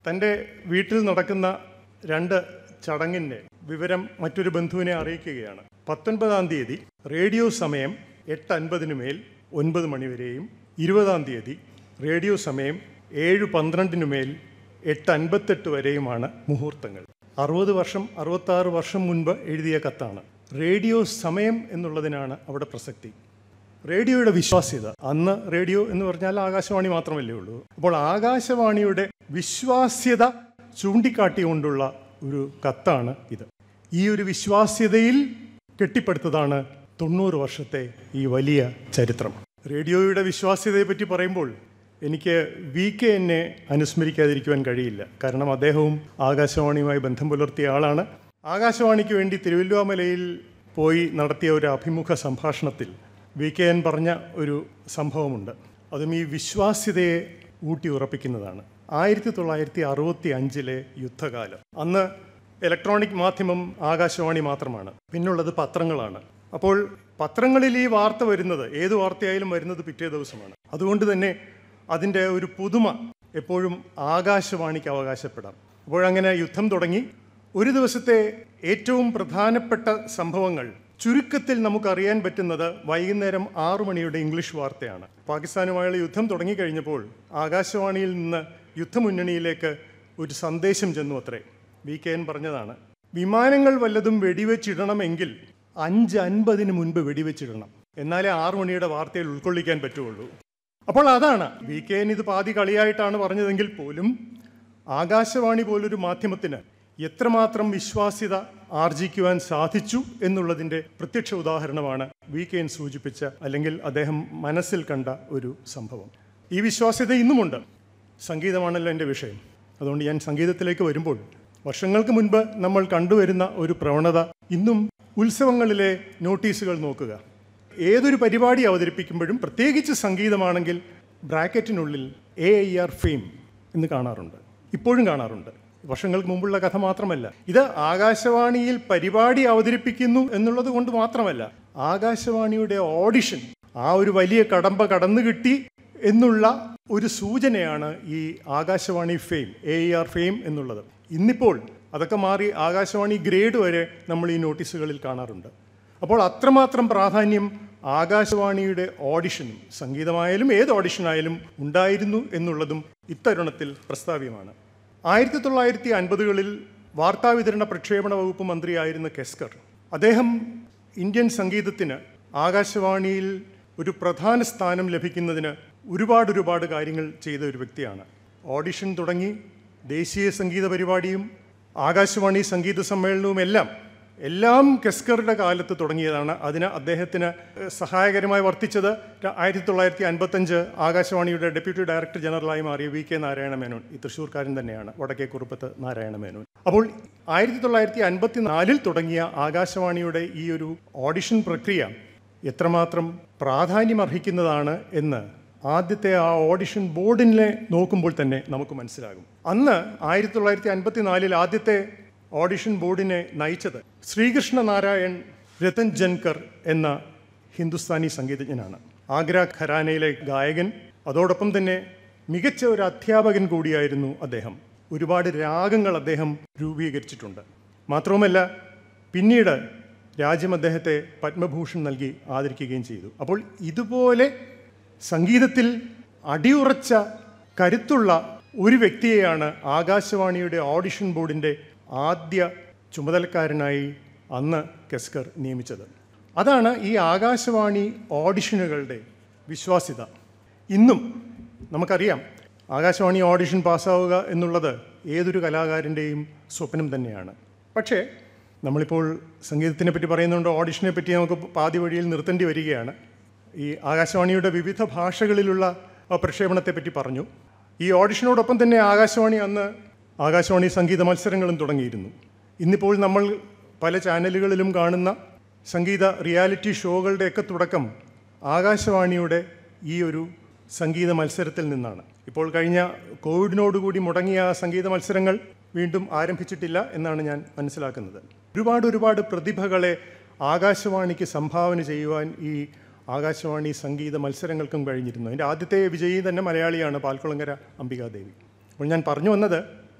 തൻ്റെ വീട്ടിൽ നടക്കുന്ന രണ്ട് ചടങ്ങിൻ്റെ വിവരം മറ്റൊരു ബന്ധുവിനെ അറിയിക്കുകയാണ് പത്തൊൻപതാം തീയതി റേഡിയോ സമയം എട്ട് അൻപതിന് മേൽ ഒൻപത് മണിവരെയും ഇരുപതാം തീയതി റേഡിയോ സമയം ഏഴ് പന്ത്രണ്ടിന് മേൽ എട്ട് അൻപത്തെട്ട് വരെയുമാണ് മുഹൂർത്തങ്ങൾ അറുപത് വർഷം അറുപത്താറ് വർഷം മുൻപ് എഴുതിയ കത്താണ് റേഡിയോ സമയം എന്നുള്ളതിനാണ് അവിടെ പ്രസക്തി റേഡിയോയുടെ വിശ്വാസ്യത അന്ന് റേഡിയോ എന്ന് പറഞ്ഞാൽ ആകാശവാണി മാത്രമല്ലേ ഉള്ളൂ അപ്പോൾ ആകാശവാണിയുടെ വിശ്വാസ്യത ചൂണ്ടിക്കാട്ടിക്കൊണ്ടുള്ള ഒരു കത്താണ് ഇത് ഈ ഒരു വിശ്വാസ്യതയിൽ കെട്ടിപ്പടുത്തതാണ് തൊണ്ണൂറ് വർഷത്തെ ഈ വലിയ ചരിത്രം റേഡിയോയുടെ വിശ്വാസ്യതയെ പറ്റി പറയുമ്പോൾ എനിക്ക് വി കെ എന്നെ അനുസ്മരിക്കാതിരിക്കുവാൻ കഴിയില്ല കാരണം അദ്ദേഹവും ആകാശവാണിയുമായി ബന്ധം പുലർത്തിയ ആളാണ് ആകാശവാണിക്ക് വേണ്ടി തിരുവല്ലുവാമലയിൽ പോയി നടത്തിയ ഒരു അഭിമുഖ സംഭാഷണത്തിൽ വി കെ എൻ പറഞ്ഞ ഒരു സംഭവമുണ്ട് അതും ഈ വിശ്വാസ്യതയെ ഊട്ടി ഉറപ്പിക്കുന്നതാണ് ആയിരത്തി തൊള്ളായിരത്തി അറുപത്തി അഞ്ചിലെ യുദ്ധകാലം അന്ന് ഇലക്ട്രോണിക് മാധ്യമം ആകാശവാണി മാത്രമാണ് പിന്നുള്ളത് പത്രങ്ങളാണ് അപ്പോൾ പത്രങ്ങളിൽ ഈ വാർത്ത വരുന്നത് ഏത് വാർത്തയായാലും വരുന്നത് പിറ്റേ ദിവസമാണ് അതുകൊണ്ട് തന്നെ അതിൻ്റെ ഒരു പുതുമ എപ്പോഴും ആകാശവാണിക്ക് അവകാശപ്പെടാം അപ്പോഴങ്ങനെ യുദ്ധം തുടങ്ങി ഒരു ദിവസത്തെ ഏറ്റവും പ്രധാനപ്പെട്ട സംഭവങ്ങൾ ചുരുക്കത്തിൽ നമുക്കറിയാൻ പറ്റുന്നത് വൈകുന്നേരം ആറു മണിയുടെ ഇംഗ്ലീഷ് വാർത്തയാണ് പാകിസ്ഥാനുമായുള്ള യുദ്ധം തുടങ്ങിക്കഴിഞ്ഞപ്പോൾ ആകാശവാണിയിൽ നിന്ന് യുദ്ധമുന്നണിയിലേക്ക് ഒരു സന്ദേശം ചെന്നു അത്രേ വി കെ എൻ പറഞ്ഞതാണ് വിമാനങ്ങൾ വല്ലതും വെടിവെച്ചിടണമെങ്കിൽ അഞ്ച് അൻപതിന് മുൻപ് വെടിവെച്ചിടണം എന്നാലേ ആറു മണിയുടെ വാർത്തയിൽ ഉൾക്കൊള്ളിക്കാൻ പറ്റുള്ളൂ അപ്പോൾ അതാണ് വി കെ എൻ ഇത് പാതി കളിയായിട്ടാണ് പറഞ്ഞതെങ്കിൽ പോലും ആകാശവാണി പോലൊരു മാധ്യമത്തിന് എത്രമാത്രം വിശ്വാസ്യത ആർജിക്കുവാൻ സാധിച്ചു എന്നുള്ളതിൻ്റെ പ്രത്യക്ഷ ഉദാഹരണമാണ് വി കെ എൻ സൂചിപ്പിച്ച അല്ലെങ്കിൽ അദ്ദേഹം മനസ്സിൽ കണ്ട ഒരു സംഭവം ഈ വിശ്വാസ്യത ഇന്നുമുണ്ട് സംഗീതമാണല്ലോ എൻ്റെ വിഷയം അതുകൊണ്ട് ഞാൻ സംഗീതത്തിലേക്ക് വരുമ്പോൾ വർഷങ്ങൾക്ക് മുൻപ് നമ്മൾ കണ്ടുവരുന്ന ഒരു പ്രവണത ഇന്നും ഉത്സവങ്ങളിലെ നോട്ടീസുകൾ നോക്കുക ഏതൊരു പരിപാടി അവതരിപ്പിക്കുമ്പോഴും പ്രത്യേകിച്ച് സംഗീതമാണെങ്കിൽ ബ്രാക്കറ്റിനുള്ളിൽ എ ഐ ആർ ഫെയിം എന്ന് കാണാറുണ്ട് ഇപ്പോഴും കാണാറുണ്ട് വർഷങ്ങൾക്ക് മുമ്പുള്ള കഥ മാത്രമല്ല ഇത് ആകാശവാണിയിൽ പരിപാടി അവതരിപ്പിക്കുന്നു എന്നുള്ളത് കൊണ്ട് മാത്രമല്ല ആകാശവാണിയുടെ ഓഡിഷൻ ആ ഒരു വലിയ കടമ്പ കടന്നു കിട്ടി എന്നുള്ള ഒരു സൂചനയാണ് ഈ Akashvani fame A R fame എന്നുള്ളത് ഇന്നിപ്പോൾ അതൊക്കെ മാറി ആകാശവാണി ഗ്രേഡ് വരെ നമ്മൾ ഈ നോട്ടീസുകളിൽ കാണാറുണ്ട് അപ്പോൾ അത്രമാത്രം പ്രാധാന്യം ആകാശവാണിയുടെ ഓഡിഷനും സംഗീതമായാലും ഏത് ഓഡിഷനായാലും ഉണ്ടായിരുന്നു എന്നുള്ളതും ഇത്തരുണത്തിൽ പ്രസ്താവ്യമാണ് ആയിരത്തി തൊള്ളായിരത്തി അൻപതുകളിൽ വാർത്താവിതരണ പ്രക്ഷേപണ വകുപ്പ് മന്ത്രിയായിരുന്ന കെസ്കർ അദ്ദേഹം ഇന്ത്യൻ സംഗീതത്തിന് ആകാശവാണിയിൽ ഒരു പ്രധാന സ്ഥാനം ലഭിക്കുന്നതിന് ഒരുപാട് ഒരുപാട് കാര്യങ്ങൾ ചെയ്ത ഒരു വ്യക്തിയാണ് ഓഡിഷൻ തുടങ്ങി ദേശീയ സംഗീത പരിപാടിയും ആകാശവാണി സംഗീത സമ്മേളനവും എല്ലാം എല്ലാം കെസ്കറുടെ കാലത്ത് തുടങ്ങിയതാണ് അതിന് അദ്ദേഹത്തിന് സഹായകരമായി വർത്തിച്ചത് ആയിരത്തി തൊള്ളായിരത്തി അൻപത്തഞ്ച് ആകാശവാണിയുടെ ഡെപ്യൂട്ടി ഡയറക്ടർ ജനറലായി മാറിയ വി കെ നാരായണ മേനോൻ ഈ തൃശ്ശൂർക്കാരൻ തന്നെയാണ് വടക്കേ കുറുപ്പത്ത് നാരായണ മേനോൻ അപ്പോൾ ആയിരത്തി തൊള്ളായിരത്തി അൻപത്തി നാലിൽ തുടങ്ങിയ ആകാശവാണിയുടെ ഈ ഒരു ഓഡിഷൻ പ്രക്രിയ എത്രമാത്രം പ്രാധാന്യമർഹിക്കുന്നതാണ് എന്ന് ആദ്യത്തെ ആ ഓഡിഷൻ ബോർഡിനെ നോക്കുമ്പോൾ തന്നെ നമുക്ക് മനസ്സിലാകും അന്ന് ആയിരത്തി തൊള്ളായിരത്തി അൻപത്തി നാലിൽ ആദ്യത്തെ ഓഡിഷൻ ബോർഡിനെ നയിച്ചത് ശ്രീകൃഷ്ണ നാരായൺ രതൻ ജൻകർ എന്ന ഹിന്ദുസ്ഥാനി സംഗീതജ്ഞനാണ് ആഗ്ര ഖരാനയിലെ ഗായകൻ അതോടൊപ്പം തന്നെ മികച്ച ഒരു അധ്യാപകൻ കൂടിയായിരുന്നു അദ്ദേഹം ഒരുപാട് രാഗങ്ങൾ അദ്ദേഹം രൂപീകരിച്ചിട്ടുണ്ട് മാത്രവുമല്ല പിന്നീട് രാജ്യം അദ്ദേഹത്തെ പത്മഭൂഷൺ നൽകി ആദരിക്കുകയും ചെയ്തു അപ്പോൾ ഇതുപോലെ സംഗീതത്തിൽ അടിയുറച്ച കരുത്തുള്ള ഒരു വ്യക്തിയെയാണ് ആകാശവാണിയുടെ ഓഡിഷൻ ബോർഡിൻ്റെ ആദ്യ ചുമതലക്കാരനായി അന്ന് കെസ്കർ നിയമിച്ചത് അതാണ് ഈ ആകാശവാണി ഓഡിഷനുകളുടെ വിശ്വാസ്യത ഇന്നും നമുക്കറിയാം ആകാശവാണി ഓഡിഷൻ പാസ്സാവുക എന്നുള്ളത് ഏതൊരു കലാകാരൻ്റെയും സ്വപ്നം തന്നെയാണ് പക്ഷേ നമ്മളിപ്പോൾ സംഗീതത്തിനെ പറ്റി പറയുന്നുണ്ട് ഓഡിഷനെ പറ്റി നമുക്ക് പാതി വഴിയിൽ നിർത്തേണ്ടി വരികയാണ് ഈ ആകാശവാണിയുടെ വിവിധ ഭാഷകളിലുള്ള പ്രക്ഷേപണത്തെ പറ്റി പറഞ്ഞു ഈ ഓഡിഷനോടൊപ്പം തന്നെ ആകാശവാണി അന്ന് ആകാശവാണി സംഗീത മത്സരങ്ങളും തുടങ്ങിയിരുന്നു ഇന്നിപ്പോൾ നമ്മൾ പല ചാനലുകളിലും കാണുന്ന സംഗീത റിയാലിറ്റി ഷോകളുടെയൊക്കെ തുടക്കം ആകാശവാണിയുടെ ഈ ഒരു സംഗീത മത്സരത്തിൽ നിന്നാണ് ഇപ്പോൾ കഴിഞ്ഞ കോവിഡിനോടുകൂടി മുടങ്ങിയ ആ സംഗീത മത്സരങ്ങൾ വീണ്ടും ആരംഭിച്ചിട്ടില്ല എന്നാണ് ഞാൻ മനസ്സിലാക്കുന്നത് ഒരുപാട് ഒരുപാട് പ്രതിഭകളെ ആകാശവാണിക്ക് സംഭാവന ചെയ്യുവാൻ ഈ ആകാശവാണി സംഗീത മത്സരങ്ങൾക്കും കഴിഞ്ഞിരുന്നു അതിൻ്റെ ആദ്യത്തെ വിജയി തന്നെ മലയാളിയാണ് പാൽക്കുളങ്ങര അംബികാദേവി അപ്പോൾ ഞാൻ പറഞ്ഞു വന്നത്